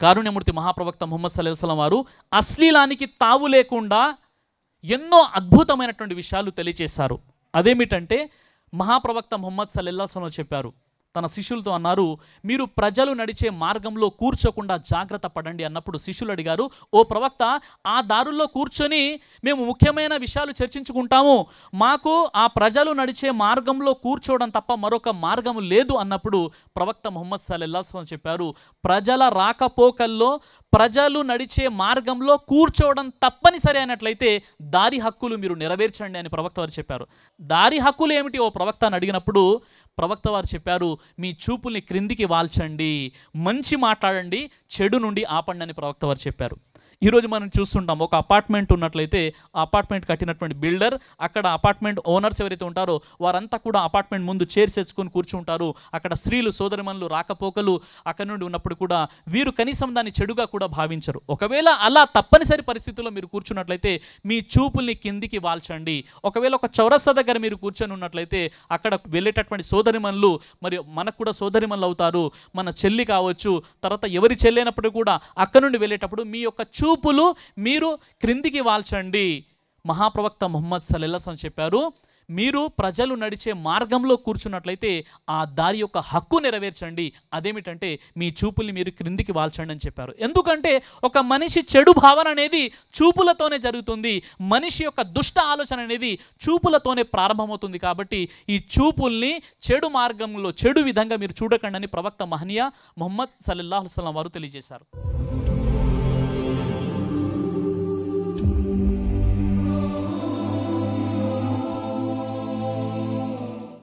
కారుణ్యమూర్తి మహాప్రవక్త ముహమ్మద్ సల్లాహం వారు అశ్లీలానికి తావు లేకుండా ఎన్నో అద్భుతమైనటువంటి విషయాలు తెలియచేశారు అదేమిటంటే మహాప్రవక్త ముహమ్మద్ సల్లెల్లాహం చెప్పారు తన శిష్యులతో అన్నారు మీరు ప్రజలు నడిచే మార్గంలో కూర్చోకుండా జాగ్రత్త పడండి అన్నప్పుడు శిష్యులు అడిగారు ఓ ప్రవక్త ఆ దారుల్లో కూర్చొని మేము ముఖ్యమైన విషయాలు చర్చించుకుంటాము మాకు ఆ ప్రజలు నడిచే మార్గంలో కూర్చోవడం తప్ప మరొక మార్గం లేదు అన్నప్పుడు ప్రవక్త ముహమ్మద్ సల్లెల్లాహం చెప్పారు ప్రజల రాకపోకల్లో ప్రజలు నడిచే మార్గంలో కూర్చోవడం తప్పనిసరి అయినట్లయితే దారి హక్కులు మీరు నెరవేర్చండి అని ప్రవక్త వారు చెప్పారు దారి హక్కులు ఏమిటి ఓ ప్రవక్త అని అడిగినప్పుడు ప్రవక్త వారు చెప్పారు మీ చూపుల్ని క్రిందికి వాల్చండి మంచి మాట్లాడండి చెడు నుండి ఆపండి అని ప్రవక్త వారు చెప్పారు ఈరోజు మనం చూస్తుంటాం ఒక అపార్ట్మెంట్ ఉన్నట్లయితే ఆ అపార్ట్మెంట్ కట్టినటువంటి బిల్డర్ అక్కడ అపార్ట్మెంట్ ఓనర్స్ ఎవరైతే ఉంటారో వారంతా కూడా అపార్ట్మెంట్ ముందు చైర్స్ తెచ్చుకొని కూర్చుంటారు అక్కడ స్త్రీలు సోదరిమణులు రాకపోకలు అక్కడ నుండి ఉన్నప్పుడు కూడా వీరు కనీసం దాన్ని చెడుగా కూడా భావించరు ఒకవేళ అలా తప్పనిసరి పరిస్థితుల్లో మీరు కూర్చున్నట్లయితే మీ చూపుల్ని కిందికి వాల్చండి ఒకవేళ ఒక చౌరస్తా దగ్గర మీరు కూర్చొని ఉన్నట్లయితే అక్కడ వెళ్ళేటటువంటి సోదరిమణులు మరి మనకు కూడా సోదరిమణులు అవుతారు మన చెల్లి కావచ్చు తర్వాత ఎవరి చెల్లైనప్పుడు కూడా అక్కడ నుండి వెళ్ళేటప్పుడు మీ యొక్క చూపులు మీరు క్రిందికి వాల్చండి మహాప్రవక్త ముహమ్మద్ సల్లెల్లాహం చెప్పారు మీరు ప్రజలు నడిచే మార్గంలో కూర్చున్నట్లయితే ఆ దారి యొక్క హక్కు నెరవేర్చండి అదేమిటంటే మీ చూపుల్ని మీరు క్రిందికి వాల్చండి అని చెప్పారు ఎందుకంటే ఒక మనిషి చెడు భావన అనేది చూపులతోనే జరుగుతుంది మనిషి యొక్క దుష్ట ఆలోచన అనేది చూపులతోనే ప్రారంభమవుతుంది కాబట్టి ఈ చూపుల్ని చెడు మార్గంలో చెడు విధంగా మీరు చూడకండి అని ప్రవక్త మహనీయ ముహమ్మద్ సల్లల్లాహు అలైహి వసల్లం వారు తెలియజేశారు